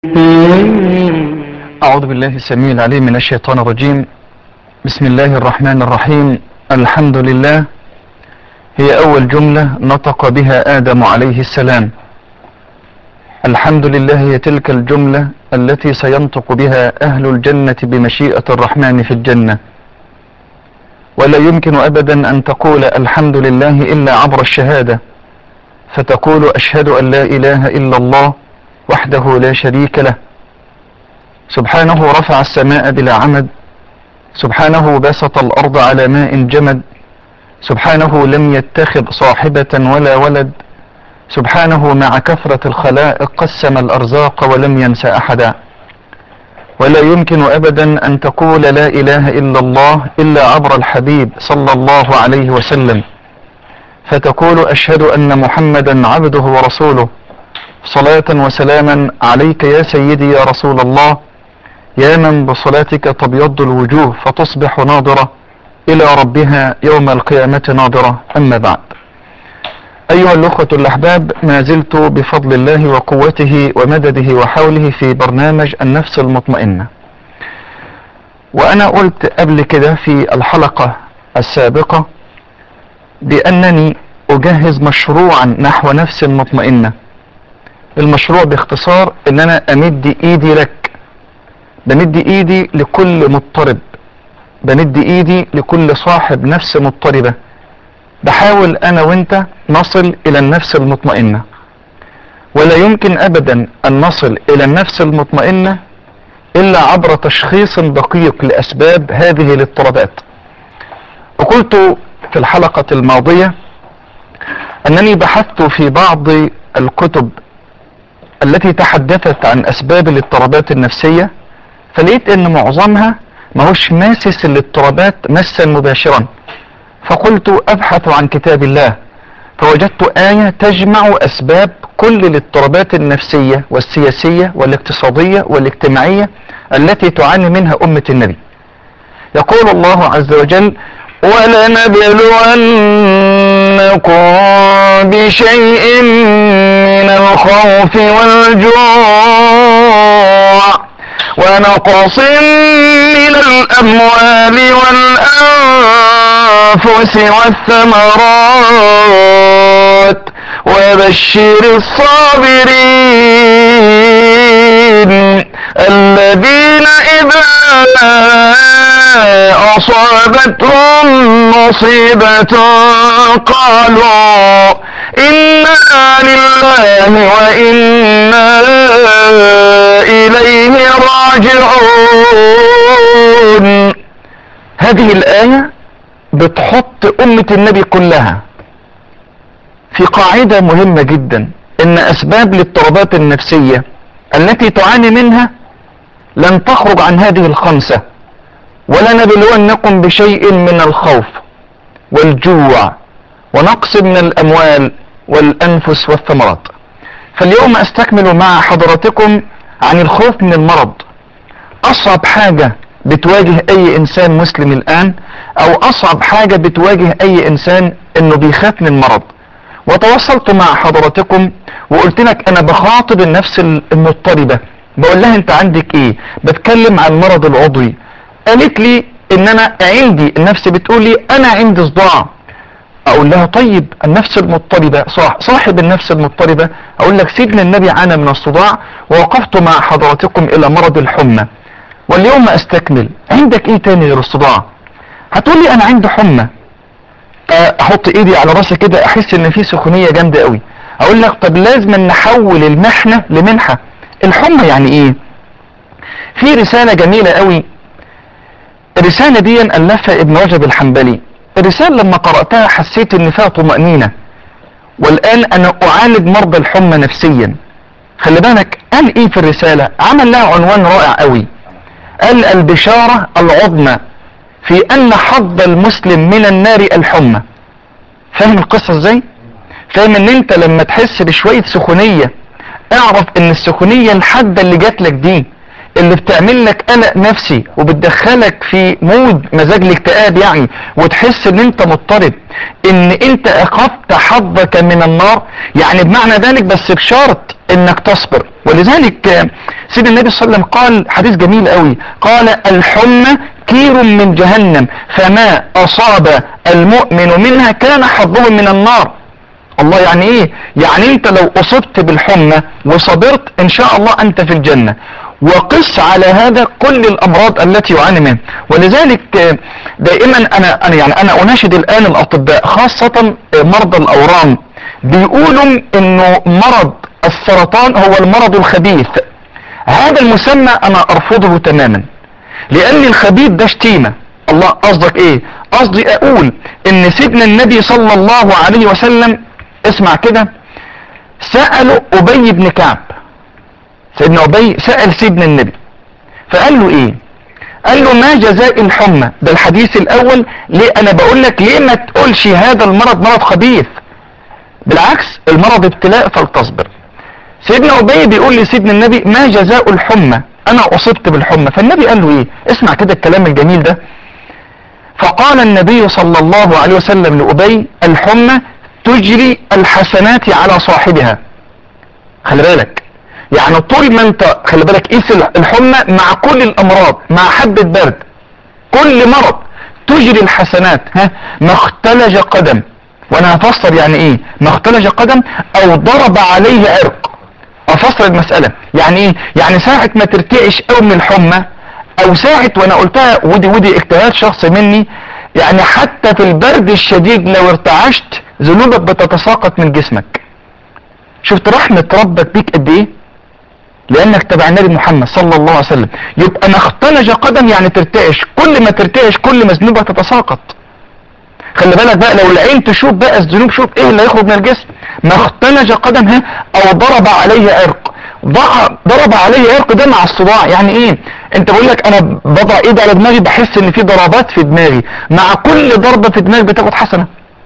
أعوذ بالله السميع العليم من الشيطان الرجيم بسم الله الرحمن الرحيم الحمد لله هي أول جملة نطق بها آدم عليه السلام الحمد لله هي تلك الجملة التي سينطق بها أهل الجنة بمشيئة الرحمن في الجنة ولا يمكن أبدا أن تقول الحمد لله إلا عبر الشهادة فتقول أشهد أن لا إله إلا الله وحده لا شريك له سبحانه رفع السماء بلا عمد سبحانه بسط الأرض على ماء جمد سبحانه لم يتخذ صاحبة ولا ولد سبحانه مع كثرة الخلائق قسم الأرزاق ولم ينس أحدا ولا يمكن أبدا أن تقول لا إله إلا الله إلا عبر الحبيب صلى الله عليه وسلم فتقول أشهد أن محمدا عبده ورسوله صلاة وسلاما عليك يا سيدي يا رسول الله يا من بصلاتك تبيض الوجوه فتصبح ناظرة إلى ربها يوم القيامة ناظرة أما بعد أيها الأخوة الأحباب ما زلت بفضل الله وقوته ومدده وحوله في برنامج النفس المطمئنة وأنا قلت قبل كده في الحلقة السابقة بأنني أجهز مشروعا نحو نفس مطمئنة المشروع باختصار ان انا امد ايدي لك بمد ايدي لكل مضطرب بمد ايدي لكل صاحب نفس مضطربة بحاول انا وانت نصل الى النفس المطمئنة ولا يمكن ابدا ان نصل الى النفس المطمئنة الا عبر تشخيص دقيق لاسباب هذه الاضطرابات وقلت في الحلقة الماضية انني بحثت في بعض الكتب التي تحدثت عن اسباب الاضطرابات النفسية فلقيت ان معظمها ماهوش ماسس الاضطرابات مسا مباشرا فقلت ابحث عن كتاب الله فوجدت آية تجمع اسباب كل الاضطرابات النفسية والسياسية والاقتصادية والاجتماعية التي تعاني منها امة النبي يقول الله عز وجل ولنبلونكم بشيء من الخوف والجوع ونقص من الأموال والأنفس والثمرات وبشر الصابرين الذين إذا أصابتهم مصيبة قالوا إنا لله وإنا إليه راجعون هذه الآية بتحط أمة النبي كلها في قاعدة مهمة جدا إن أسباب الاضطرابات النفسية التي تعاني منها لن تخرج عن هذه الخمسة ولنبلونكم بشيء من الخوف والجوع ونقص من الأموال والأنفس والثمرات فاليوم أستكمل مع حضراتكم عن الخوف من المرض أصعب حاجة بتواجه أي إنسان مسلم الآن أو أصعب حاجة بتواجه أي إنسان إنه بيخاف من المرض وتواصلت مع حضراتكم وقلت لك أنا بخاطب النفس المضطربة بقول لها أنت عندك إيه بتكلم عن المرض العضوي قالت لي ان انا عندي النفس بتقول لي انا عندي صداع اقول لها طيب النفس المضطربة صح صاحب النفس المضطربة اقول لك سيدنا النبي عانى من الصداع ووقفت مع حضراتكم الى مرض الحمى واليوم استكمل عندك ايه تاني غير الصداع هتقول لي انا عندي حمى احط ايدي على راسي كده احس ان في سخونية جامدة قوي اقول لك طب لازم نحول المحنة لمنحة الحمى يعني ايه في رسالة جميلة قوي الرسالة دي ألفها ابن رجب الحنبلي الرسالة لما قرأتها حسيت ان فيها طمأنينة والآن أنا أعالج مرضى الحمى نفسيا خلي بالك قال ايه في الرسالة عمل لها عنوان رائع قوي قال البشارة العظمى في أن حظ المسلم من النار الحمى فاهم القصة ازاي فاهم ان انت لما تحس بشوية سخونية اعرف ان السخونية الحادة اللي جات لك دي اللي بتعمل لك قلق نفسي وبتدخلك في مود مزاج الاكتئاب يعني وتحس ان انت مضطرب ان انت اخذت حظك من النار يعني بمعنى ذلك بس بشرط انك تصبر ولذلك آه، سيدنا النبي صلى الله عليه وسلم قال حديث جميل قوي قال الحمى كير من جهنم فما اصاب المؤمن منها كان حظه من النار الله يعني ايه يعني انت لو اصبت بالحمى وصبرت ان شاء الله انت في الجنة وقس على هذا كل الامراض التي يعاني منها ولذلك آه، دائما انا انا يعني انا اناشد الان الاطباء خاصة آه، مرضى الاورام بيقولوا انه مرض السرطان هو المرض الخبيث هذا المسمى انا ارفضه تماما لان الخبيث ده شتيمة الله قصدك ايه قصدي اقول ان سيدنا النبي صلى الله عليه وسلم اسمع كده سألوا ابي بن كعب سيدنا ابي سأل سيدنا النبي فقال له ايه قال له ما جزاء الحمى ده الحديث الاول ليه انا بقول لك ليه ما تقولش هذا المرض مرض خبيث بالعكس المرض ابتلاء فلتصبر سيدنا ابي بيقول لسيدنا النبي ما جزاء الحمى انا اصبت بالحمى فالنبي قال له ايه اسمع كده الكلام الجميل ده فقال النبي صلى الله عليه وسلم لأبي الحمى تجري الحسنات على صاحبها خلي بالك يعني طول ما انت خلي بالك قيس الحمى مع كل الامراض مع حبة برد كل مرض تجري الحسنات ها ما اختلج قدم وانا هفسر يعني ايه ما اختلج قدم او ضرب عليه عرق افسر المسألة يعني ايه يعني ساعة ما ترتعش او من الحمى او ساعة وانا قلتها ودي ودي اجتهاد شخصي مني يعني حتى في البرد الشديد لو ارتعشت ذنوبك بتتساقط من جسمك شفت رحمة ربك بيك قد ايه لانك تبع النبي محمد صلى الله عليه وسلم يبقى ما اختلج قدم يعني ترتعش كل ما ترتعش كل ما ذنوبك تتساقط خلي بالك بقى لو العين تشوف بقى الذنوب شوف ايه اللي هيخرج من الجسم ما اختلج قدم ها او ضرب عليه عرق ضع- ضرب عليه عرق ده مع الصداع يعني ايه انت بقول لك انا بضع ايدي على دماغي بحس ان في ضربات في دماغي مع كل ضربة في دماغي بتاخد حسنة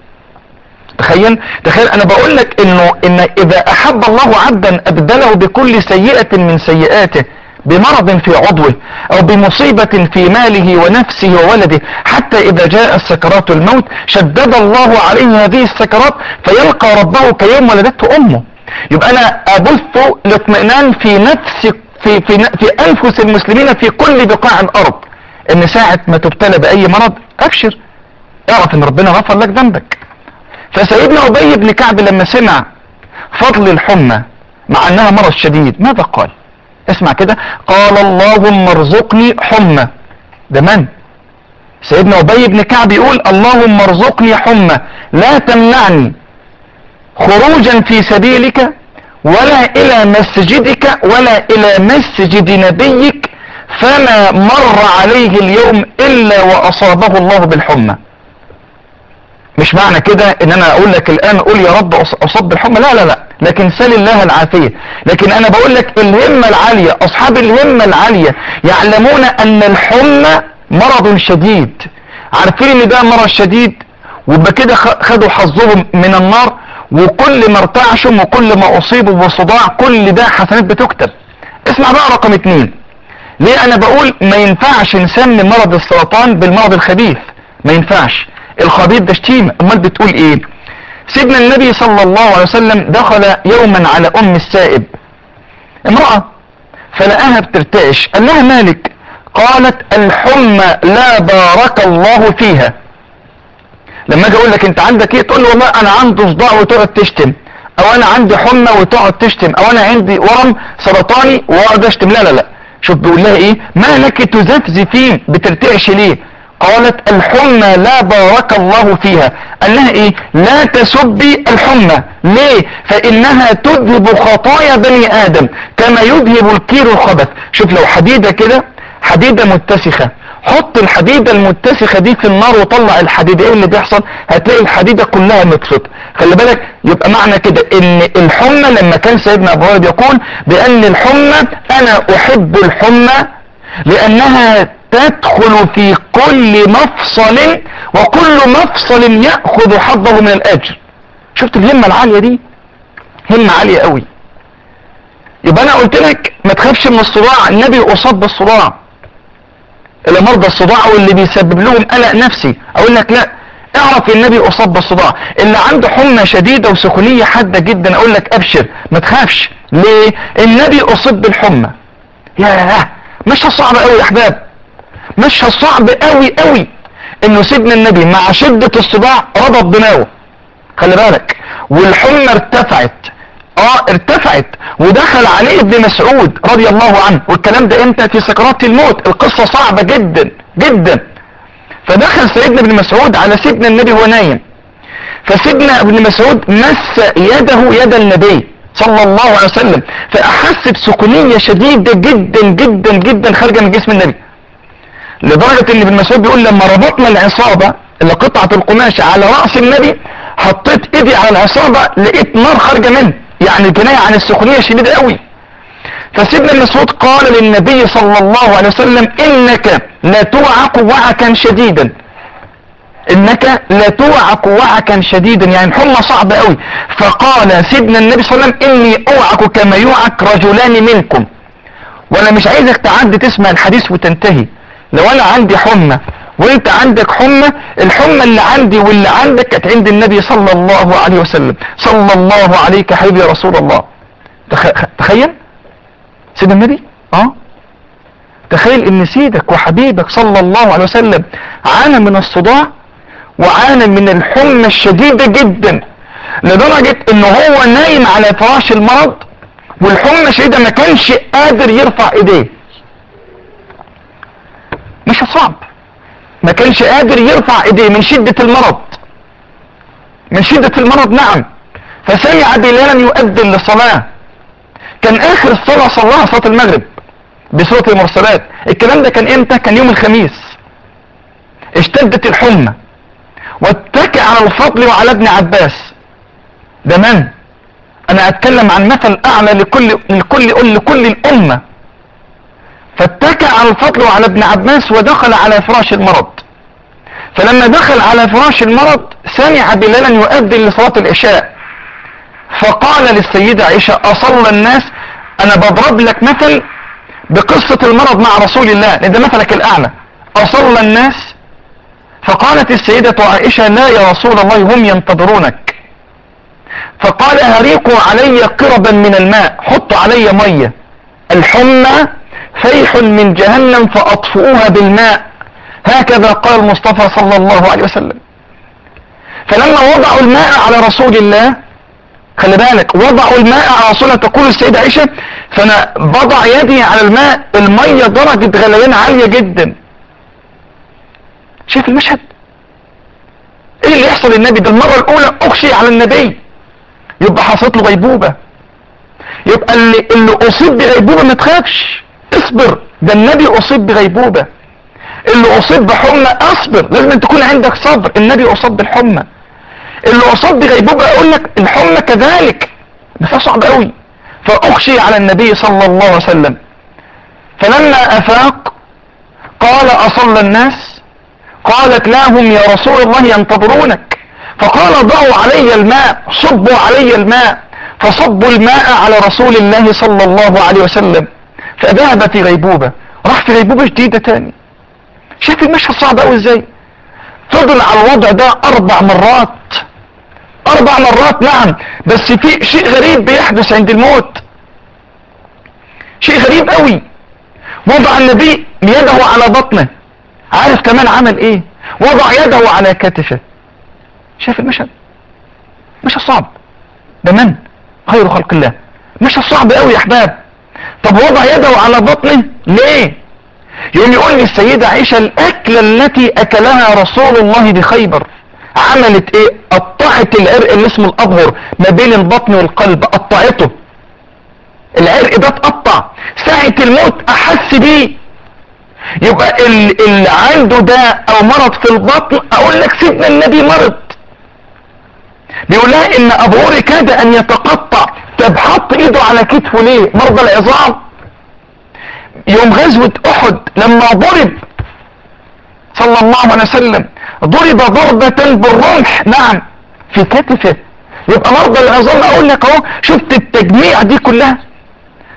تخيل تخيل انا بقول لك انه ان اذا احب الله عبدا ابدله بكل سيئة من سيئاته بمرض في عضوه او بمصيبة في ماله ونفسه وولده حتى اذا جاء السكرات الموت شدد الله عليه هذه السكرات فيلقى ربه كيوم ولدته امه يبقى انا ابث الاطمئنان في نفس في في في انفس المسلمين في كل بقاع الارض ان ساعة ما تبتلى باي مرض ابشر اعرف ان ربنا غفر لك ذنبك فسيدنا ابي بن كعب لما سمع فضل الحمى مع انها مرض شديد ماذا قال اسمع كده قال اللهم ارزقني حمى ده من سيدنا ابي بن كعب يقول اللهم ارزقني حمى لا تمنعني خروجا في سبيلك ولا الى مسجدك ولا الى مسجد نبيك فما مر عليه اليوم الا واصابه الله بالحمى مش معنى كده ان انا اقول لك الان قول يا رب أص- اصاب بالحمى لا لا لا لكن سل الله العافية لكن انا بقول لك الهمة العالية اصحاب الهمة العالية يعلمون ان الحمى مرض شديد عارفين ان ده مرض شديد ويبقى كده خ- خدوا حظهم من النار وكل ما ارتعشوا وكل ما اصيبوا بصداع كل ده حسنات بتكتب اسمع بقى رقم اتنين ليه انا بقول ما ينفعش نسمي مرض السرطان بالمرض الخبيث ما ينفعش الخبيث ده شتيمة امال بتقول ايه سيدنا النبي صلى الله عليه وسلم دخل يوما على ام السائب امرأة فلقاها بترتعش قال لها مالك قالت الحمى لا بارك الله فيها لما اجي اقول لك انت عندك ايه تقول لي والله انا عندي صداع وتقعد تشتم او انا عندي حمى وتقعد تشتم او انا عندي ورم سرطاني واقعد اشتم لا لا لا شوف بيقول لها ايه ما لك تزفزفين بترتعش ليه قالت الحمى لا بارك الله فيها قال لها ايه لا تسبي الحمى ليه فانها تذهب خطايا بني ادم كما يذهب الكير الخبث شوف لو حديدة كده حديدة متسخة حط الحديدة المتسخة دي في النار وطلع الحديدة ايه اللي بيحصل هتلاقي الحديدة كلها مكسوت خلي بالك يبقى معنى كده ان الحمى لما كان سيدنا ابو هريره يقول بان الحمى انا احب الحمى لانها تدخل في كل مفصل وكل مفصل يأخذ حظه من الاجر شفت الهمة العالية دي همة عالية قوي يبقى انا قلت لك ما تخافش من الصداع النبي اصاب بالصداع اللي مرضى الصداع واللي بيسبب لهم قلق نفسي اقول لك لا اعرف النبي اصاب بالصداع اللي عنده حمى شديدة وسخونية حادة جدا اقول لك ابشر ما تخافش ليه النبي اصيب بالحمى ياه مش صعب قوي يا احباب مش صعب قوي قوي انه سيدنا النبي مع شدة الصداع ربط دماغه خلي بالك والحمى ارتفعت اه ارتفعت ودخل عليه ابن مسعود رضي الله عنه والكلام ده امتى في سكرات الموت القصة صعبة جدا جدا فدخل سيدنا ابن مسعود على سيدنا النبي وهو نايم فسيدنا ابن مسعود مس يده يد النبي صلى الله عليه وسلم فاحس بسكونية شديدة جدا جدا جدا خارجة من جسم النبي لدرجة ان ابن مسعود بيقول لما ربطنا العصابة اللي قطعة القماش على رأس النبي حطيت ايدي على العصابة لقيت نار خارجة منه يعني كناية عن السخونية شديدة قوي فسيدنا المسعود قال للنبي صلى الله عليه وسلم انك لا توعك وعكا شديدا انك لا توعك وعكا شديدا يعني الحمى صعبة قوي فقال سيدنا النبي صلى الله عليه وسلم اني اوعك كما يوعك رجلان منكم وانا مش عايزك تعدي تسمع الحديث وتنتهي لو انا عندي حمى وانت عندك حمى الحمى اللي عندي واللي عندك كانت عند النبي صلى الله عليه وسلم صلى الله عليك يا حبيبي يا رسول الله تخ... تخيل سيدنا النبي اه تخيل ان سيدك وحبيبك صلى الله عليه وسلم عانى من الصداع وعانى من الحمى الشديدة جدا لدرجة ان هو نايم على فراش المرض والحمى الشديدة ما كانش قادر يرفع ايديه مش صعب ما كانش قادر يرفع ايديه من شدة المرض من شدة المرض نعم فسمع بلالا يؤذن للصلاة كان اخر الصلاة صلاها صلاة المغرب بسورة المرسلات الكلام ده كان امتى كان يوم الخميس اشتدت الحمى واتكئ على الفضل وعلى ابن عباس ده من انا اتكلم عن مثل اعلى لكل لكل لكل الامه فاتكى على الفضل وعلى ابن عباس ودخل على فراش المرض فلما دخل على فراش المرض سمع بلالا يؤذن لصلاة العشاء فقال للسيدة عائشة أصلى الناس أنا بضرب لك مثل بقصة المرض مع رسول الله لأن ده مثلك الأعلى أصلى الناس فقالت السيدة عائشة لا يا رسول الله هم ينتظرونك فقال هريقوا علي قربا من الماء حطوا علي مية الحمى فيح من جهنم فأطفئوها بالماء هكذا قال المصطفى صلى الله عليه وسلم فلما وضعوا الماء على رسول الله خلي بالك وضعوا الماء على رسول الله تقول السيدة عائشة فانا بضع يدي على الماء المية درجة غليان عالية جدا شايف المشهد ايه اللي يحصل للنبي ده المرة الاولى اخشي على النبي يبقى حصلت له غيبوبة يبقى اللي, اللي اصيب بغيبوبة ما تخافش اصبر ده النبي اصيب بغيبوبة اللي اصيب بحمى اصبر لازم أن تكون عندك صبر النبي اصاب بالحمى اللي اصاب بغيبوبة اقول لك الحمى كذلك ده صعب قوي فاخشي على النبي صلى الله عليه وسلم فلما افاق قال اصلى الناس قالت لا هم يا رسول الله ينتظرونك فقال ضعوا علي الماء صبوا علي الماء فصبوا الماء على رسول الله صلى الله عليه وسلم فذهب في غيبوبة راح في غيبوبة جديدة تاني شايف المشهد صعب قوي ازاي فضل على الوضع ده اربع مرات اربع مرات نعم بس في شيء غريب بيحدث عند الموت شيء غريب قوي وضع النبي يده على بطنه عارف كمان عمل ايه وضع يده على كتفه شايف المشهد مش صعب ده من خير خلق الله مش صعب قوي يا احباب طب وضع يده على بطنه ليه يقوم يقول لي السيدة عائشة الاكلة التي اكلها رسول الله بخيبر عملت ايه قطعت العرق اللي اسمه الابهر ما بين البطن والقلب قطعته العرق ده اتقطع ساعة الموت احس بيه يبقى اللي عنده ده او مرض في البطن اقول لك سيدنا النبي مرض بيقول لها ان ابهوري كاد ان يتقطع طب حط ايده على كتفه ليه مرضى العظام يوم غزوة احد لما ضرب صلى الله عليه وسلم ضرب ضربة بالرمح نعم في كتفه يبقى مرضى العظام اقول لك اهو شفت التجميع دي كلها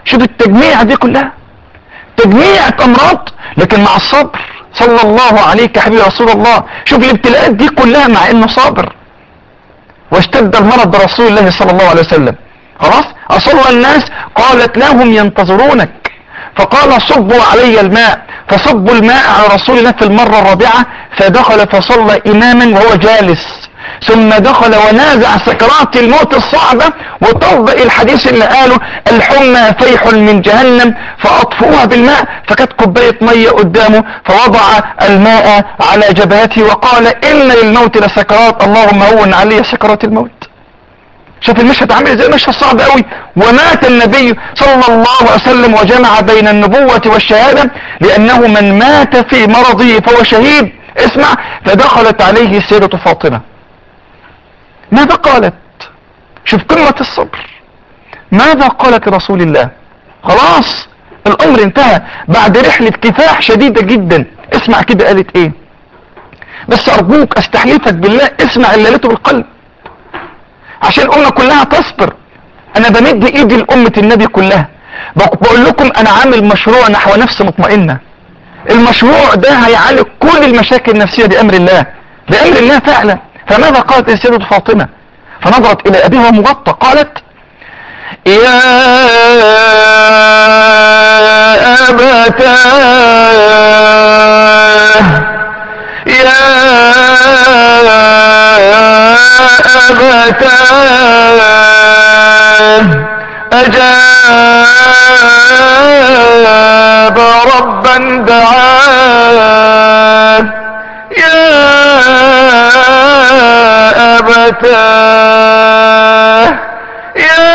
شوف التجميع دي كلها تجميع امراض لكن مع الصبر صلى الله عليك يا حبيبي رسول الله شوف الابتلاءات دي كلها مع انه صابر واشتد المرض برسول الله صلى الله عليه وسلم خلاص اصر الناس قالت لهم ينتظرونك فقال صبوا علي الماء فصبوا الماء على رسول الله في المرة الرابعة فدخل فصلى اماما وهو جالس ثم دخل ونازع سكرات الموت الصعبة وطبق الحديث اللي قاله الحمى فيح من جهنم فأطفئوها بالماء فكانت كوباية مية قدامه فوضع الماء على جبهته وقال إن للموت لسكرات اللهم هون علي سكرات الموت شوف المشهد عامل ازاي مشهد صعب قوي ومات النبي صلى الله عليه وسلم وجمع بين النبوة والشهادة لأنه من مات في مرضه فهو شهيد اسمع فدخلت عليه سيرة فاطمة ماذا قالت شوف قمة الصبر ماذا قالت لرسول الله خلاص الامر انتهى بعد رحلة كفاح شديدة جدا اسمع كده قالت ايه بس ارجوك استحلفك بالله اسمع اللي قالته بالقلب عشان الامة كلها تصبر انا بمد ايدي لامة النبي كلها بقول لكم انا عامل مشروع نحو نفس مطمئنة المشروع ده هيعالج كل المشاكل النفسية بامر الله بامر الله فعلا فماذا قالت السيدة فاطمة فنظرت الى ابيها مغطى قالت يا أبتاه يا أبتاه أجاب ربا دعاه يا أبتاه يا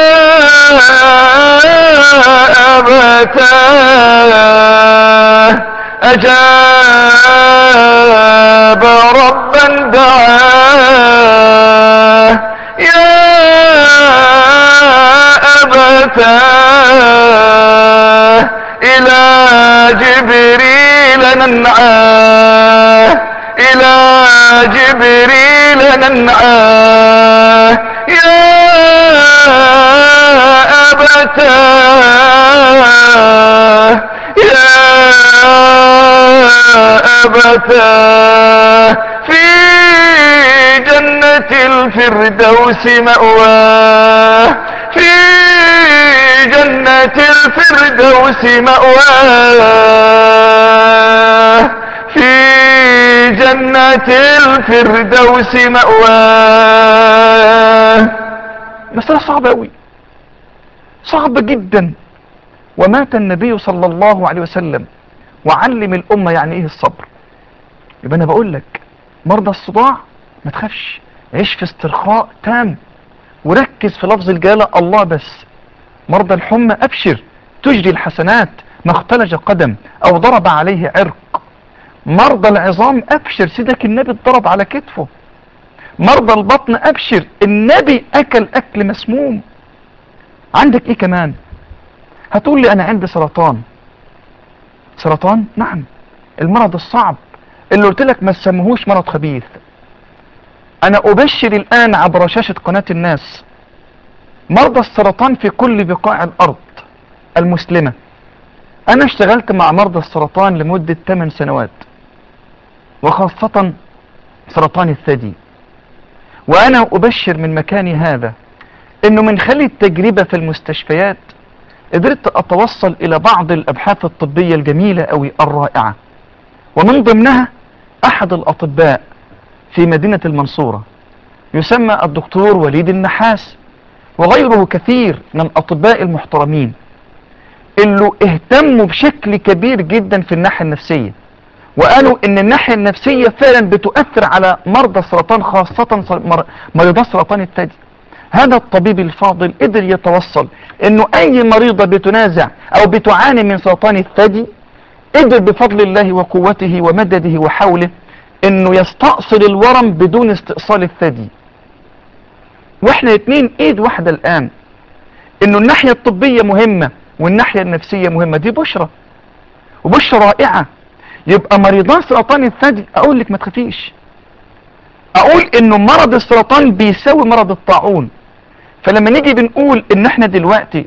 أبتاه أجاب ربا دعاه يا أبتاه إلى جبريل ننعاه إلى جبريل ننعاه يا أبتاه يا أبتاه في جنة الفردوس مأواه في جنة الفردوس مأواه في جنة الفردوس مأواه مسألة صعبة أوي صعبة جدا ومات النبي صلى الله عليه وسلم وعلم الأمة يعني إيه الصبر يبقى أنا بقول لك مرضى الصداع ما تخافش عيش في استرخاء تام وركز في لفظ الجلالة الله بس مرضى الحمى أبشر تجري الحسنات ما اختلج قدم أو ضرب عليه عرق مرضى العظام أبشر سيدك النبي اتضرب على كتفه مرضى البطن أبشر النبي أكل أكل مسموم عندك إيه كمان هتقول لي أنا عندي سرطان سرطان نعم المرض الصعب اللي قلت لك ما تسميهوش مرض خبيث انا ابشر الان عبر شاشة قناة الناس مرضى السرطان في كل بقاع الارض المسلمة انا اشتغلت مع مرضى السرطان لمدة 8 سنوات وخاصة سرطان الثدي وانا ابشر من مكاني هذا انه من خلال التجربة في المستشفيات قدرت اتوصل الى بعض الابحاث الطبية الجميلة اوي الرائعة ومن ضمنها احد الاطباء في مدينة المنصورة يسمى الدكتور وليد النحاس وغيره كثير من الاطباء المحترمين اللي اهتموا بشكل كبير جدا في الناحية النفسية وقالوا ان الناحية النفسية فعلا بتؤثر على مرضى السرطان خاصة مر- مريضى سرطان الثدي هذا الطبيب الفاضل قدر يتوصل انه اي مريضة بتنازع او بتعاني من سرطان الثدي قدر بفضل الله وقوته ومدده وحوله انه يستأصل الورم بدون استئصال الثدي واحنا اتنين ايد واحدة الان انه الناحية الطبية مهمة والناحية النفسية مهمة دي بشرة وبشرة رائعة يبقى مريضان سرطان الثدي اقول لك ما تخافيش اقول انه مرض السرطان بيساوي مرض الطاعون فلما نيجي بنقول ان احنا دلوقتي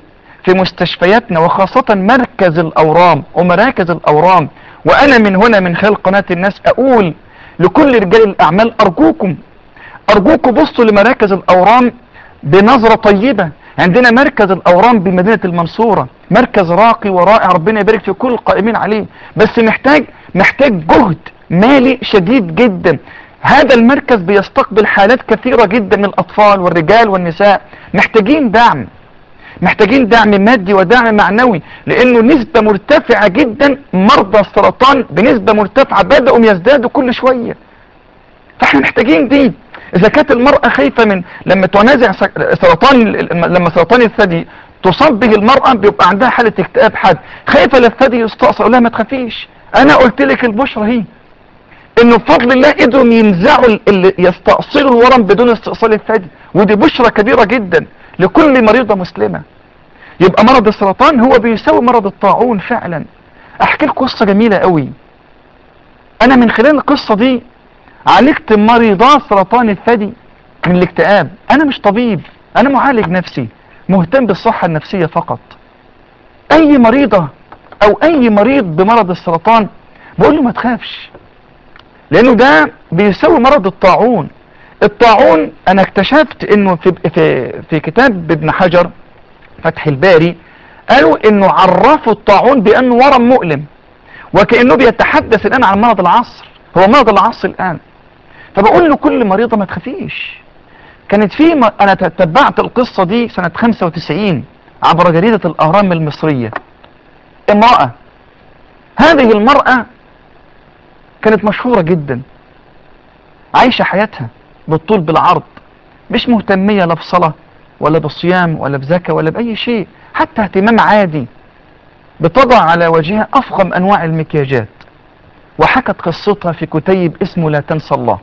في مستشفياتنا وخاصة مركز الأورام ومراكز الأورام وأنا من هنا من خلال قناة الناس أقول لكل رجال الأعمال أرجوكم أرجوكم بصوا لمراكز الأورام بنظرة طيبة عندنا مركز الأورام بمدينة المنصورة مركز راقي ورائع ربنا يبارك في كل القائمين عليه بس محتاج محتاج جهد مالي شديد جدا هذا المركز بيستقبل حالات كثيرة جدا من الأطفال والرجال والنساء محتاجين دعم محتاجين دعم مادي ودعم معنوي لانه نسبة مرتفعة جدا مرضى السرطان بنسبة مرتفعة بدأوا يزدادوا كل شوية فاحنا محتاجين دي اذا كانت المرأة خايفة من لما تنازع سرطان لما سرطان الثدي تصاب به المرأة بيبقى عندها حالة اكتئاب حاد خايفة للثدي يستأصل اقول لها ما تخافيش انا قلت لك البشرة هي انه بفضل الله قدروا ينزعوا اللي يستأصلوا الورم بدون استئصال الثدي ودي بشرة كبيرة جدا لكل مريضة مسلمة يبقى مرض السرطان هو بيساوي مرض الطاعون فعلا احكي لكم قصة جميلة قوي انا من خلال القصة دي عالجت مريضات سرطان الثدي من الاكتئاب انا مش طبيب انا معالج نفسي مهتم بالصحة النفسية فقط اي مريضة او اي مريض بمرض السرطان بقول له ما تخافش لانه ده بيساوي مرض الطاعون الطاعون انا اكتشفت انه في, في, في كتاب ابن حجر فتح الباري قالوا انه عرفوا الطاعون بانه ورم مؤلم وكأنه بيتحدث الان عن مرض العصر هو مرض العصر الان فبقول له كل مريضة ما تخافيش كانت في م... انا تتبعت القصة دي سنة 95 عبر جريدة الاهرام المصرية امرأة هذه المرأة كانت مشهورة جدا عايشة حياتها بالطول بالعرض مش مهتمية لا بصلاة ولا بصيام ولا بزكاة ولا بأي شيء حتى اهتمام عادي بتضع على وجهها أفخم أنواع المكياجات وحكت قصتها في كتيب اسمه لا تنسى الله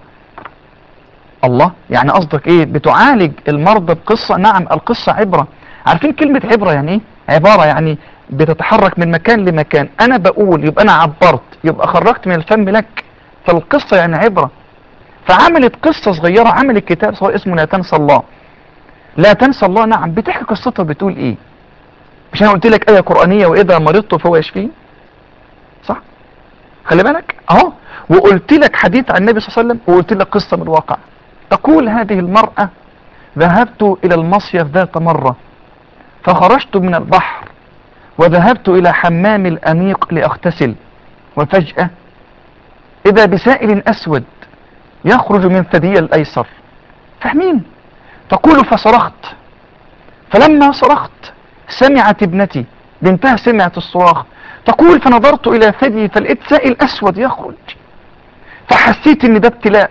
الله يعني قصدك ايه بتعالج المرضى بقصة نعم القصة عبرة عارفين كلمة عبرة يعني ايه عبارة يعني بتتحرك من مكان لمكان انا بقول يبقى انا عبرت يبقى خرجت من الفم لك فالقصة يعني عبرة فعملت قصة صغيرة عملت كتاب صغير اسمه لا تنسى الله لا تنسى الله نعم بتحكي قصتها بتقول ايه مش انا قلت لك ايه قرآنية واذا مرضت فهو يشفيه صح خلي بالك اهو وقلت لك حديث عن النبي صلى الله عليه وسلم وقلت لك قصة من الواقع تقول هذه المرأة ذهبت الى المصيف ذات مرة فخرجت من البحر وذهبت الى حمام الانيق لاغتسل وفجأة اذا بسائل اسود يخرج من ثدي الايسر فاهمين تقول فصرخت فلما صرخت سمعت ابنتي بنتها سمعت الصراخ تقول فنظرت الى ثدي فلقيت سائل اسود يخرج فحسيت ان ده ابتلاء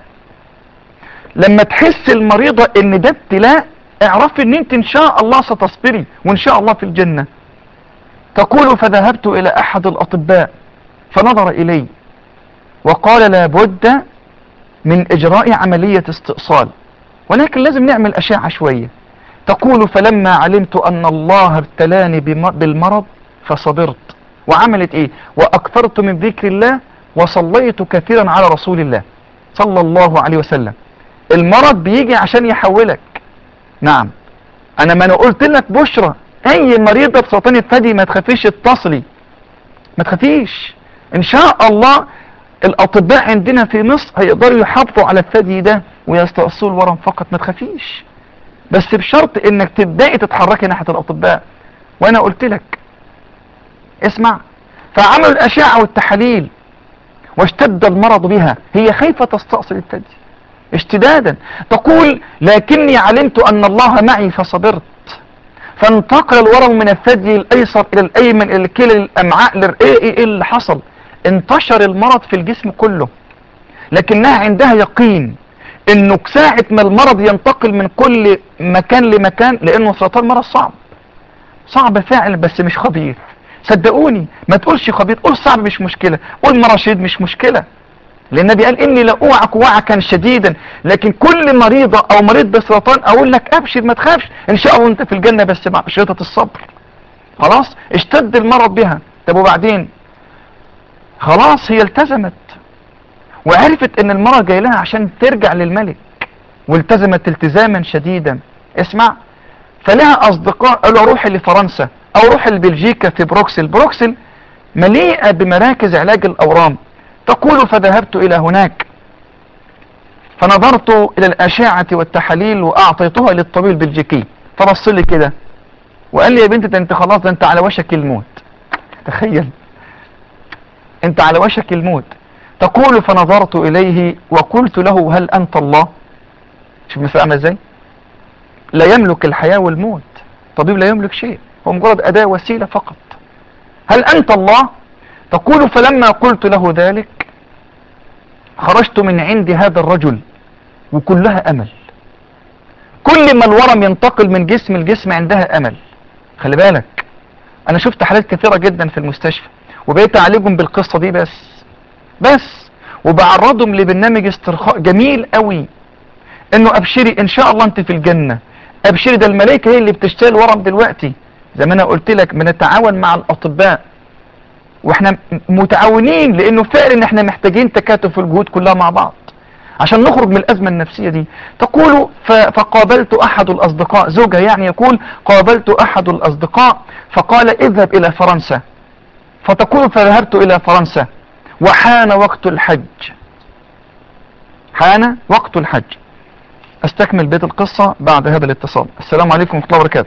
لما تحس المريضة ان ده ابتلاء اعرفي ان انت ان شاء الله ستصبري وان شاء الله في الجنة تقول فذهبت الى احد الاطباء فنظر الي وقال لابد من اجراء عملية استئصال ولكن لازم نعمل اشعة شوية تقول فلما علمت ان الله ابتلاني بالمرض فصبرت وعملت ايه واكثرت من ذكر الله وصليت كثيرا على رسول الله صلى الله عليه وسلم المرض بيجي عشان يحولك نعم انا ما انا قلت لك بشرى اي مريضة بسرطان الثدي ما تخافيش اتصلي ما تخافيش ان شاء الله الاطباء عندنا في مصر هيقدروا يحافظوا على الثدي ده ويستأصلوا الورم فقط ما تخافيش بس بشرط انك تبدأي تتحركي ناحية الاطباء وانا قلت لك اسمع فعملوا الاشعة والتحاليل واشتد المرض بها هي خايفة تستأصل الثدي اشتدادا تقول لكني علمت ان الله معي فصبرت فانتقل الورم من الثدي الايسر الى الايمن الى الكلى الامعاء للرئه ايه اللي حصل انتشر المرض في الجسم كله لكنها عندها يقين انه ساعة ما المرض ينتقل من كل مكان لمكان لانه سرطان مرض صعب صعب فعلا بس مش خبيث صدقوني ما تقولش خبيث قول صعب مش مشكلة قول مرشد مش مشكلة لان النبي قال اني لاوعك وعكا شديدا لكن كل مريضة او مريض بسرطان اقول لك ابشر ما تخافش ان شاء الله انت في الجنة بس مع شريطة الصبر خلاص اشتد المرض بها طب وبعدين خلاص هي التزمت وعرفت ان المرض جاي لها عشان ترجع للملك والتزمت التزاما شديدا اسمع فلها اصدقاء قالوا روحي لفرنسا او روح لبلجيكا في بروكسل بروكسل مليئة بمراكز علاج الاورام تقول فذهبت الى هناك فنظرت الى الاشعة والتحاليل واعطيتها للطبيب البلجيكي فبص لي كده وقال لي يا بنت ده انت خلاص ده انت على وشك الموت تخيل انت على وشك الموت تقول فنظرت اليه وقلت له هل انت الله شوف مثلا عامل ازاي لا يملك الحياة والموت طبيب لا يملك شيء هو مجرد اداة وسيلة فقط هل انت الله تقول فلما قلت له ذلك خرجت من عند هذا الرجل وكلها امل كل ما الورم ينتقل من جسم الجسم عندها امل خلي بالك انا شفت حالات كثيرة جدا في المستشفى وبقيت اعالجهم بالقصة دي بس بس وبعرضهم لبرنامج استرخاء جميل قوي انه ابشري ان شاء الله انت في الجنة ابشري ده الملائكة هي اللي بتشتري الورم دلوقتي زي ما انا قلت لك بنتعاون مع الاطباء واحنا متعاونين لانه فعلا احنا محتاجين تكاتف الجهود كلها مع بعض عشان نخرج من الازمة النفسية دي تقول فقابلت احد الاصدقاء زوجها يعني يقول قابلت احد الاصدقاء فقال اذهب الى فرنسا فتقول فذهبت الى فرنسا وحان وقت الحج حان وقت الحج استكمل بيت القصة بعد هذا الاتصال السلام عليكم ورحمة الله وبركاته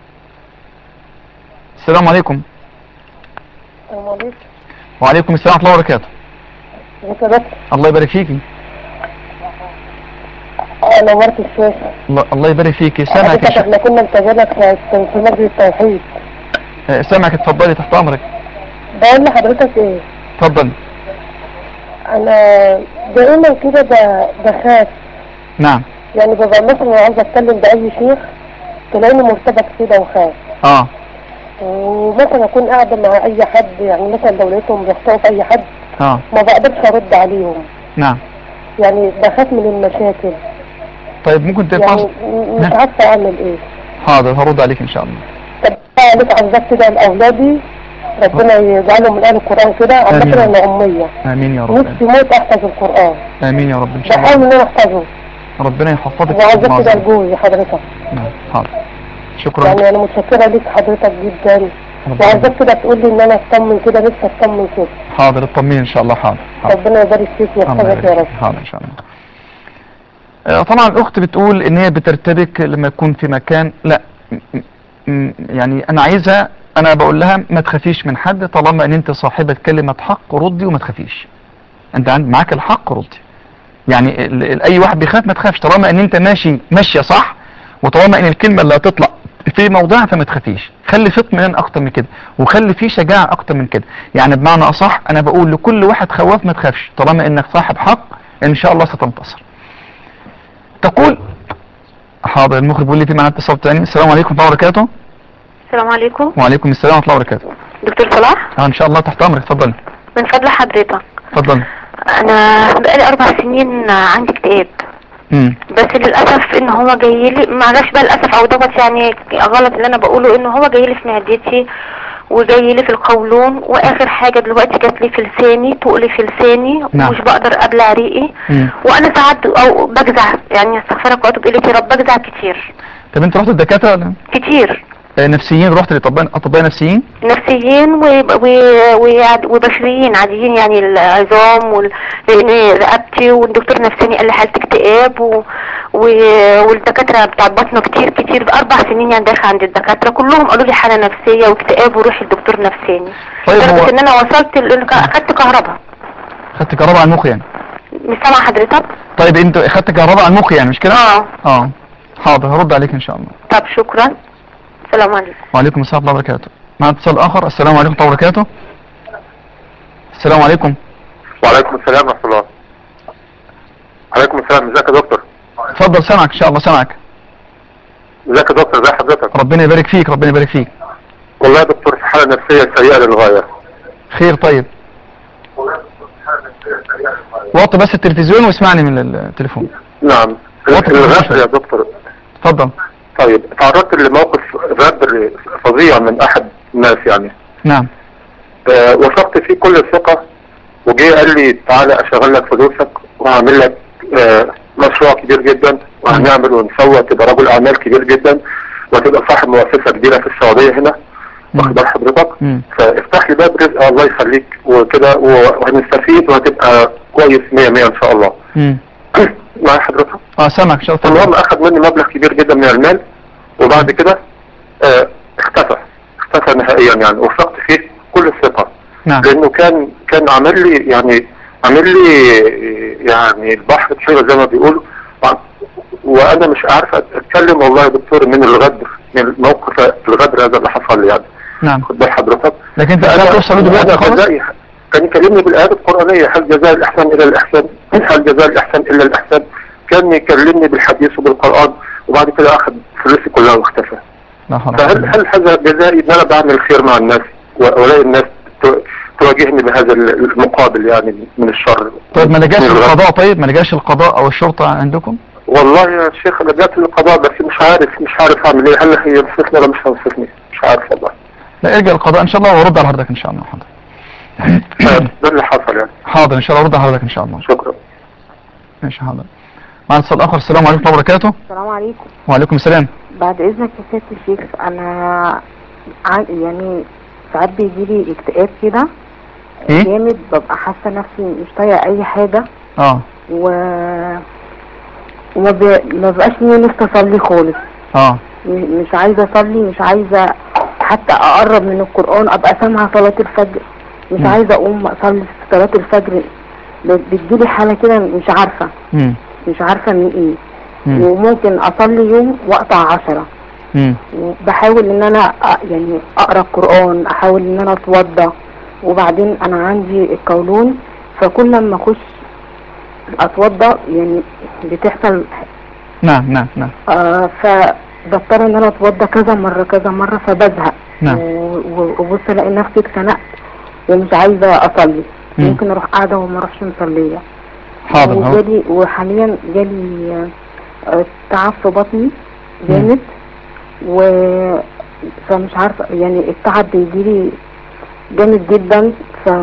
السلام عليكم السلام عليكم وعليكم السلام ورحمة الله وبركاته ازيك يا دكتور الله يبارك فيكي انا مرت الشيخ الله, الله يبارك فيكي سامعك يا حضرتك شيخ احنا كنا متابعينك في في مسجد التوحيد آه، سامعك اتفضلي تحت امرك بقول لحضرتك ايه اتفضلي انا دائما كده ب- بخاف نعم يعني ببقى مثلا عاوز اتكلم باي شيخ تلاقيني مرتبط كده وخاف اه ومثلا اكون قاعده مع اي حد يعني مثلا لو لقيتهم بيخطئوا في اي حد اه ما بقدرش ارد عليهم نعم يعني بخاف من المشاكل طيب ممكن يعني تفاصل م- مش نعم. عارفه اعمل ايه حاضر هرد عليك ان شاء الله طب عليك عزات كده لاولادي ربنا يجعلهم من اهل القران كده آمين. عامه انا اميه امين يا رب نفسي موت احفظ القران امين يا رب ان شاء بحاول الله ان انا احفظه ربنا يحفظك وعزات كده معظم. لجوزي حضرتك نعم حاضر شكرا يعني انا متشكره ليك حضرتك جدا ربنا- وعزات كده تقول لي ان انا اطمن كده نفسي اطمن كده حاضر اطمني ان شاء الله حاضر حاضر ربنا يبارك فيك الله ويحفظك يا يبارك رب فيك. حاضر ان شاء الله آه، طبعا الاخت بتقول ان هي بترتبك لما يكون في مكان لا م- م- يعني انا عايزها انا بقول لها ما تخافيش من حد طالما ان انت صاحبة كلمة حق ردي وما تخافيش انت عند معاك الحق ردي يعني ال- ال- اي واحد بيخاف ما تخافش طالما ان انت ماشي ماشية صح وطالما ان الكلمة اللي هتطلع في موضعها فما تخافيش خلي في اطمئنان اكتر من كده وخلي في شجاعة اكتر من كده يعني بمعنى اصح انا بقول لكل واحد خواف ما تخافش طالما انك صاحب حق ان شاء الله ستنتصر تقول حاضر المخرج بيقول لي في معنا اتصال تاني السلام عليكم ورحمه الله وبركاته السلام عليكم وعليكم السلام ورحمه الله وبركاته دكتور صلاح اه ان شاء الله تحت امرك اتفضلي من فضل حضرتك اتفضلي انا بقالي اربع سنين عندي اكتئاب امم بس للاسف ان هو جاي لي معلش بقى للاسف او دوت يعني غلط اللي انا بقوله ان هو جاي لي في معدتي وجاي لي في القولون واخر حاجه دلوقتي جات لي في لساني تقلي في لساني نعم. ومش بقدر ابلع ريقي امم وانا ساعات او بجزع يعني استغفرك واتوب اليك يا رب بجزع كتير طب انت رحت الدكاتره ولا كتير آه، نفسيين رحت لاطباء اطباء نفسيين نفسيين و... و... و... وبشريين عاديين يعني العظام وال... لان رقبتي والدكتور نفساني قال لي حالة اكتئاب و... و... والدكاترة بتاع البطنة كتير كتير بأربع سنين يعني داخل عند الدكاترة كلهم قالوا لي حالة نفسية واكتئاب وروحي لدكتور نفساني طيب لدرجة هو ان انا وصلت ل... خدت كهرباء خدت كهرباء على المخ يعني مش سامع حضرتك؟ طيب انت خدت كهرباء على المخ يعني مش كده اه اه حاضر هرد عليك ان شاء الله طب شكرا السلام عليكم وعليكم السلام ورحمه الله وبركاته مع اتصال اخر السلام عليكم ورحمه الله وبركاته السلام عليكم وعليكم السلام ورحمة الله عليكم السلام ازيك يا دكتور اتفضل سامعك ان شاء الله سامعك ازيك يا دكتور ازي حضرتك ربنا يبارك فيك ربنا يبارك فيك والله يا دكتور في حالة نفسية سيئة للغاية خير طيب وطي بس التلفزيون واسمعني من التليفون نعم وطي الغدر يا دكتور اتفضل طيب تعرضت لموقف غدر فظيع من احد الناس يعني نعم آه وثقت فيه كل الثقة وجه قال لي تعالى اشغل لك فلوسك وهعمل لك آه مشروع كبير جدا وهنعمل ونسوي تبقى رجل اعمال كبير جدا وتبقى صاحب مؤسسة كبيرة في السعودية هنا واخد بال حضرتك مم. فافتح لي باب رزق الله يخليك وكده و- وهنستفيد وهتبقى كويس 100 100 ان شاء الله مم. مع حضرتك اه سامعك ان شاء الله المهم اخذ مني مبلغ كبير جدا من المال وبعد كده آه، اختفى اختفى نهائيا يعني وفقت فيه كل الثقة نعم لانه كان كان عامل لي يعني عامل لي يعني البحر كده زي ما بيقولوا وانا مش عارف اتكلم والله يا دكتور من الغدر من موقف الغدر هذا اللي حصل لي يعني نعم خد بال حضرتك لكن انت لا توصل له دلوقتي أنا خالص جزائي كان يكلمني بالايات القرانيه هل جزاء الاحسان الى الاحسان هل جزاء الاحسان الا الاحسان كان يكلمني بالحديث وبالقران وبعد كده اخذ فلوسي كلها واختفى لا حول ولا فهل قوة. هل هذا جزائي ان انا بعمل خير مع الناس والاقي الناس ت- تواجهني بهذا المقابل يعني من الشر طيب ما لجاش من الغدر. القضاء طيب ما لجاش القضاء او الشرطة عندكم والله يا شيخ انا جات القضاء بس مش عارف مش عارف اعمل ايه هل هينصفني ولا مش هينصفني مش عارف والله لا ارجع القضاء ان شاء الله وارد على حضرتك ان شاء الله حاضر ده اللي حصل يعني حاضر ان شاء الله ارد على حضرتك ان شاء الله شكرا ماشي حاضر مع اتصال اخر السلام عليكم ورحمه الله وبركاته السلام عليكم وعليكم السلام بعد اذنك يا سيادة الشيخ انا ع- يعني ساعات بيجي لي اكتئاب كده ايه جامد ببقى حاسه نفسي مش طايقه اي حاجه اه و وما ب... ما بقاش لي نفسي اصلي خالص اه م- مش عايزه اصلي مش عايزه حتى اقرب من القران ابقى سامعه صلاه الفجر مش مم. عايزه اقوم اصلي صلاه الفجر ب- بتجيلي حاله كده مش عارفه امم مش عارفه من ايه امم وممكن اصلي يوم واقطع عشرة امم وبحاول ان انا أ- يعني اقرا القران احاول ان انا اتوضى وبعدين انا عندي القولون فكل لما اخش اتوضى يعني بتحصل نعم نعم نعم آه فبضطر ان انا اتوضى كذا مره كذا مره فبزهق نعم. و- و- وبص الاقي نفسي اتخنقت ومش عايزه اصلي مم. ممكن اروح قاعده وما اروحش مصليه حاضر أهو. وجالي وحاليا جالي آه، تعب في بطني جامد و فمش عارفه يعني التعب بيجيلي جامد جدا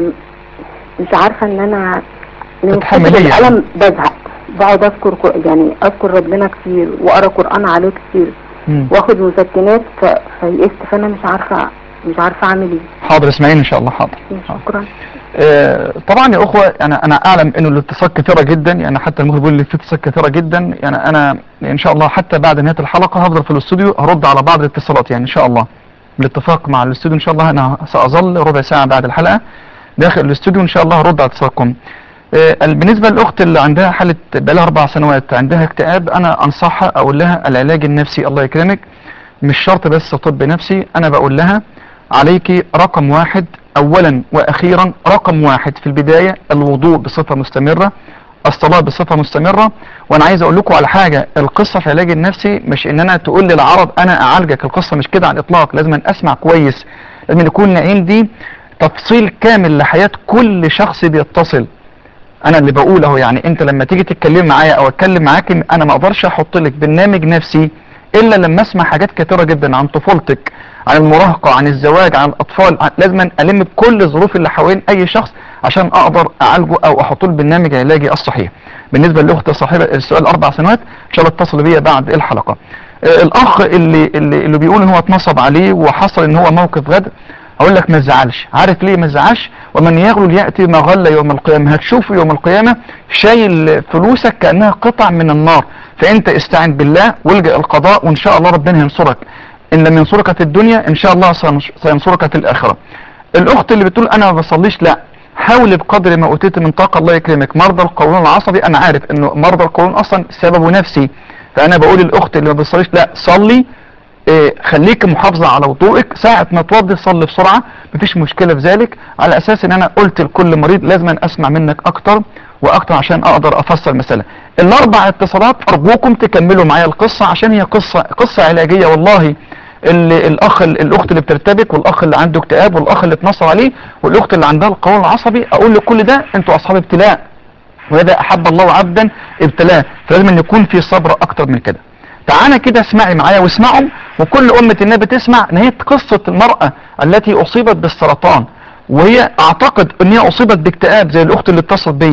فمش عارفه ان انا من تتحمليه كتر يعني. الالم بزهق بقعد اذكر ق- يعني اذكر ربنا كتير واقرا قران عليه كتير مم. واخد مسكنات ف... فيئست فانا مش عارفه مش عارفه اعمل ايه حاضر اسمعيني ان شاء الله حاضر شكرا آه، طبعا يا اخوه انا انا اعلم انه الاتصال كثيره جدا يعني حتى المخرج بيقول لي في اتصال كثيره جدا يعني انا ان شاء الله حتى بعد نهايه الحلقه هفضل في الاستوديو هرد على بعض الاتصالات يعني ان شاء الله بالاتفاق مع الاستوديو ان شاء الله انا ساظل ربع ساعه بعد الحلقه داخل الاستوديو ان شاء الله هرد على اتصالكم آه، بالنسبه للاخت اللي عندها حاله بقالها اربع سنوات عندها اكتئاب انا انصحها اقول لها العلاج النفسي الله يكرمك مش شرط بس طب نفسي انا بقول لها عليك رقم واحد اولا واخيرا رقم واحد في البداية الوضوء بصفة مستمرة الصلاة بصفة مستمرة وانا عايز اقول لكم على حاجة القصة في العلاج النفسي مش ان انا تقول لي العرض انا اعالجك القصة مش كده على الاطلاق لازم أن اسمع كويس لازم يكون عندي تفصيل كامل لحياة كل شخص بيتصل انا اللي بقوله يعني انت لما تيجي تتكلم معايا او اتكلم معاك انا ما اقدرش احط لك برنامج نفسي الا لما اسمع حاجات كثيره جدا عن طفولتك عن المراهقه عن الزواج عن الاطفال عن- لازم الم بكل الظروف اللي حوالين اي شخص عشان اقدر اعالجه او احط له البرنامج العلاجي الصحيح بالنسبه للاخت صاحبه السؤال اربع سنوات ان شاء الله اتصل بيا بعد الحلقه آه، الاخ اللي اللي, اللي بيقول ان هو اتنصب عليه وحصل ان هو موقف غدر اقول لك ما تزعلش عارف ليه ما تزعلش ومن يغلل ياتي ما غل يوم القيامه هتشوفه يوم القيامه شايل فلوسك كانها قطع من النار فانت استعن بالله والجا القضاء وان شاء الله ربنا ينصرك ان لم ينصرك في الدنيا ان شاء الله سينص- سينصرك في الاخره الاخت اللي بتقول انا ما بصليش لا حاول بقدر ما اوتيت من طاقه الله يكرمك مرضى القولون العصبي انا عارف انه مرضى القولون اصلا سببه نفسي فانا بقول الاخت اللي ما بتصليش لا صلي إيه، خليك محافظة على وضوءك ساعة ما توضي صلي بسرعة مفيش مشكلة في ذلك على اساس ان انا قلت لكل مريض لازم أن اسمع منك اكتر واكتر عشان اقدر افسر المسألة الاربع اتصالات ارجوكم تكملوا معايا القصة عشان هي قصة قصة علاجية والله اللي الاخ الاخت اللي بترتبك والاخ اللي عنده اكتئاب والاخ اللي اتنصر عليه والاخت اللي عندها القولون العصبي اقول لكل ده انتوا اصحاب ابتلاء وإذا أحب الله عبدا ابتلاه فلازم أن يكون في صبر أكتر من كده تعالى كده اسمعي معايا واسمعوا وكل أمة النبي تسمع نهاية قصة المرأة التي أصيبت بالسرطان وهي أعتقد أن هي أصيبت باكتئاب زي الأخت اللي اتصلت بيا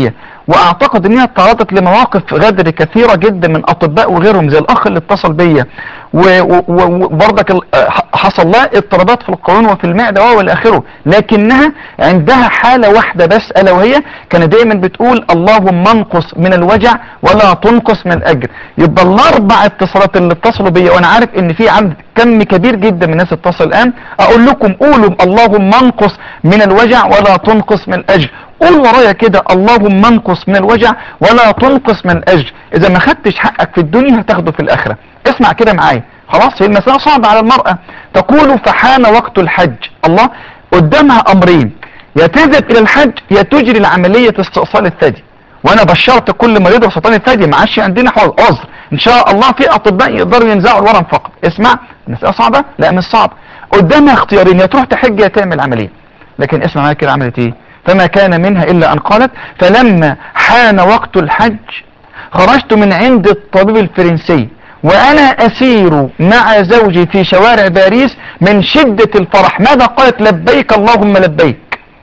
واعتقد ان هي تعرضت لمواقف غدر كثيرة جدا من اطباء وغيرهم زي الاخ اللي اتصل بيا و- و- و- وبرضك ال- ح- حصل لها اضطرابات في القولون وفي المعدة والى اخره لكنها عندها حالة واحدة بس الا وهي كانت دايما بتقول اللهم انقص من الوجع ولا تنقص من الاجر يبقى الاربع اتصالات اللي اتصلوا بيا وانا عارف ان في عدد كم كبير جدا من الناس اتصل الان اقول لكم قولوا اللهم انقص من الوجع ولا تنقص من الاجر قول ورايا كده اللهم انقص من الوجع ولا تنقص من الاجر اذا ما خدتش حقك في الدنيا هتاخده في الاخره اسمع كده معايا خلاص هي المسألة صعبة على المرأة تقول فحان وقت الحج الله قدامها امرين يا تذهب الى الحج يا تجري العملية استئصال الثدي وانا بشرت كل مريض بسرطان الثدي ما عادش عندنا حوار عذر ان شاء الله في اطباء يقدروا ينزعوا الورم فقط اسمع المسألة صعبة لا مش صعبة قدامها اختيارين يا تروح تحج يا تعمل عملية لكن اسمع معايا كده عملت ايه فما كان منها الا ان قالت فلما حان وقت الحج خرجت من عند الطبيب الفرنسي وانا اسير مع زوجي في شوارع باريس من شدة الفرح ماذا قالت لبيك اللهم لبيك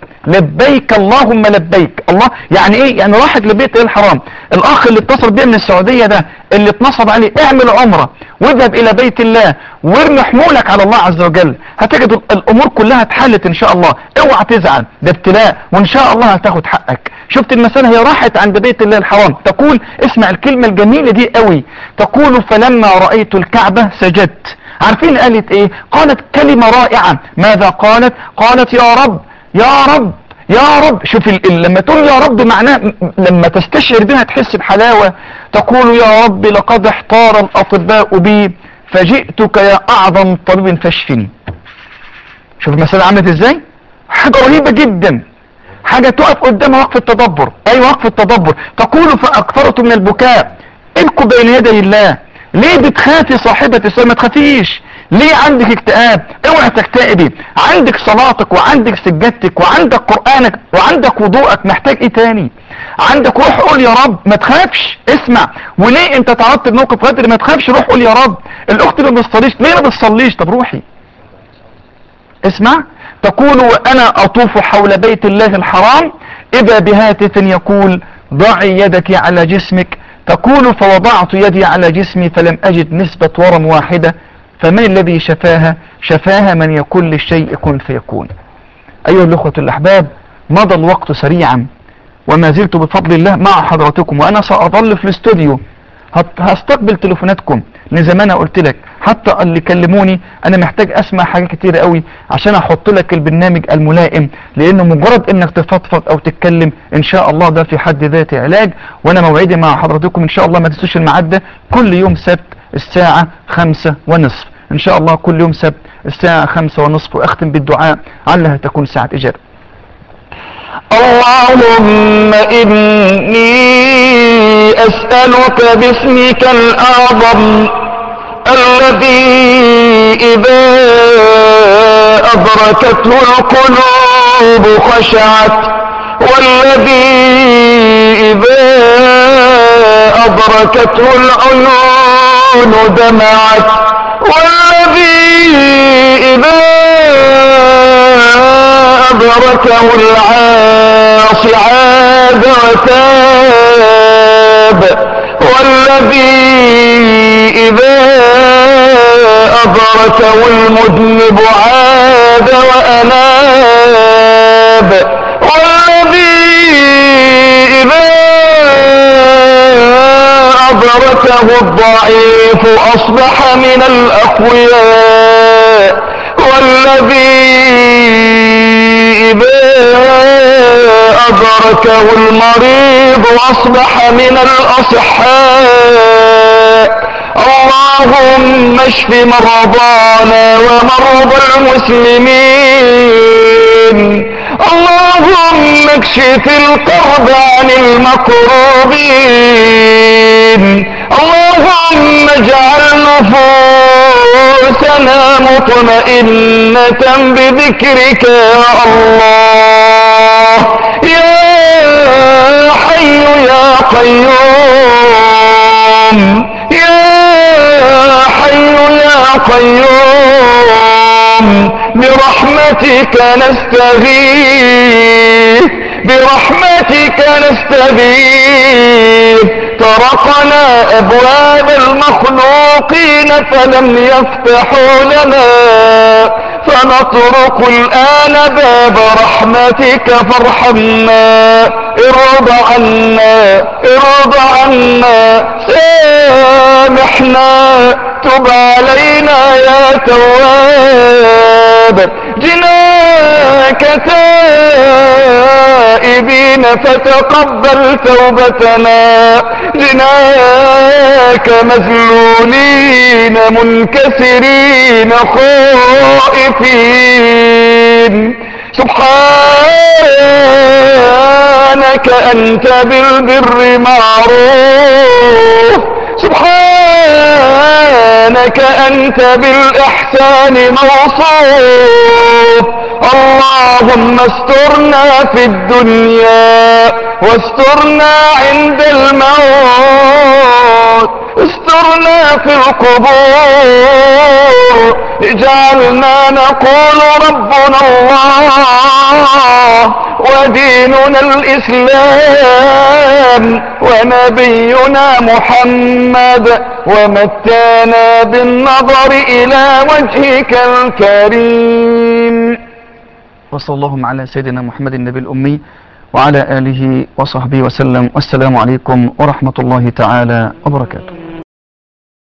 لبيك اللهم لبيك الله يعني ايه يعني راحت لبيت الحرام الاخ اللي اتصل بيه من السعودية ده اللي اتنصب عليه اعمل عمرة واذهب الى بيت الله وارمي حمولك على الله عز وجل هتجد ال- الامور كلها اتحلت ان شاء الله اوعى تزعل ده ابتلاء وان شاء الله هتاخد حقك شفت المسألة هي راحت عند بيت الله الحرام تقول اسمع الكلمة الجميلة دي قوي تقول فلما رأيت الكعبة سجدت عارفين قالت ايه قالت كلمة رائعة ماذا قالت قالت يا رب يا رب يا رب شوف ال... ال- لما تقول يا رب معناه م- لما تستشعر بها تحس بحلاوة تقول يا رب لقد احتار الأطباء بي فجئتك يا أعظم طبيب فاشفني شوف المسألة عملت ازاي حاجة رهيبة جدا حاجة تقف قدامها وقف التدبر اي وقف التدبر تقول فأكثرت من البكاء ابكوا بين يدي الله ليه بتخافي صاحبة السؤال ما تخافيش ليه عندك اكتئاب اوعى تكتئبي عندك صلاتك وعندك سجادتك وعندك قرآنك وعندك وضوءك محتاج ايه تاني عندك روح قول يا رب ما تخافش اسمع وليه انت تعرضت لموقف غدر ما تخافش روح قول يا رب الاخت اللي ما بتصليش ليه ما بتصليش طب روحي اسمع تقول وانا اطوف حول بيت الله الحرام اذا بهاتف يقول ضعي يدك على جسمك تقول فوضعت يدي على جسمي فلم اجد نسبة ورم واحدة فمن الذي شفاها شفاها من يقول للشيء كن فيكون ايها الاخوة الاحباب مضى الوقت سريعا وما زلت بفضل الله مع حضراتكم وانا ساظل في الاستوديو هت- هستقبل تليفوناتكم لان زي ما انا قلت لك حتى اللي كلموني انا محتاج اسمع حاجات كتير قوي عشان احط لك البرنامج الملائم لانه مجرد انك تفضفض او تتكلم ان شاء الله ده في حد ذاته علاج وانا موعدي مع حضراتكم ان شاء الله ما تنسوش الميعاد ده كل يوم سبت الساعة خمسة ونصف ان شاء الله كل يوم سبت الساعة خمسة ونصف واختم بالدعاء علها تكون ساعة اجابة اللهم إني أسألك باسمك الأعظم الذي إذا أدركته القلوب خشعت والذي إذا أدركته العيون دمعت والذي إذا أدركه العاصي عاد وتاب والذي إذا أدركه المذنب عاد وأناب والذي إذا أدركه الضعيف أصبح من الأقوياء والذي إذا أدركه المريض أصبح من الأصحاء اللهم اشف مرضانا ومرضى المسلمين اللهم اكشف الكرب عن المكروبين اللهم اجعل نفوسنا مطمئنة بذكرك يا الله يا حي يا قيوم يا حي يا قيوم برحمتك نستغيث برحمتك نستغيث طرقنا أبواب المخلوقين فلم يفتحوا لنا فنطرق الآن باب رحمتك فارحمنا ارض عنا ارض عنا سامحنا تب علينا يا تواب جناك تائبين فتقبل توبتنا جناك مذلولين منكسرين خائفين سبحانك أنت بالبر معروف سبحانك أنت بالإحسان موصوف اللهم استرنا في الدنيا واسترنا عند الموت استرنا في القبور اجعلنا نقول ربنا الله وديننا الإسلام ونبينا محمد ومتانا بالنظر إلى وجهك الكريم وصلى اللهم على سيدنا محمد النبي الأمي وعلى آله وصحبه وسلم والسلام عليكم ورحمة الله تعالى وبركاته